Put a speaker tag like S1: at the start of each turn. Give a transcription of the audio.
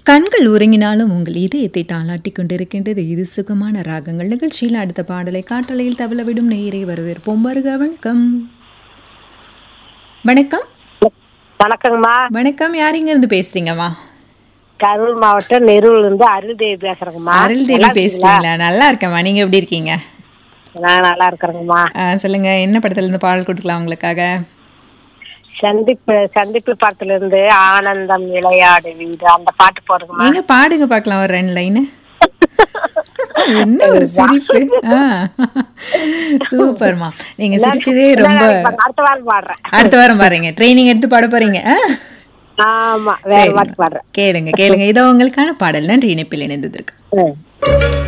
S1: கண்கள் உறங்கினாலும் உங்கள் இதயத்தை தாளாட்டிக் கொண்டிருக்கின்றது இது சுகமான ராகங்கள் நிகழ்ச்சியில் அடுத்த பாடலை காற்றலையில் தவளவிடும் நேயரை வரவேற்போம் வருக வணக்கம் வணக்கம்
S2: வணக்கங்கம்மா
S1: வணக்கம் யாரிங்க இருந்து பேசுறீங்கம்மா
S2: கரூர் மாவட்டம் நெரூர்ல இருந்து அருள்தேவி பேசுறேங்கம்மா
S1: அருள் தேவி பேசுறீங்களா நல்லா இருக்கேம்மா நீங்க எப்படி இருக்கீங்க
S2: நான் நல்லா இருக்கிறேங்கம்மா
S1: ஆ, சொல்லுங்க என்ன படத்துல இருந்து பாடல் கொடுக்கலாம் உங்களுக்காக
S2: சந்திப்பு சந்திப்பு படத்துல இருந்து ஆனந்தம் விளையாடு வீடு அந்த பாட்டு போடுங்கம்மா
S1: எங்க பாடுங்க பார்க்கலாம் ஒரு ரெண்டு லைனு என்ன ஒரு சிரிப்பு ஆ. சூப்பர்மா நீங்க சிரிச்சதே ரொம்ப
S2: இப்ப அடுத்த வாரம் பாடுறேன்
S1: அடுத்த வாரம் பாருங்க ட்ரைனிங் எடுத்து பாட போறீங்க ஆ?
S2: ஆமா வேற பாட்டு பாடுறேன்
S1: கேளுங்க கேளுங்க இதோ உங்களுக்கான பாடல் நன்றி இணைப்பில் இணைந்ததற்கு
S2: ம்.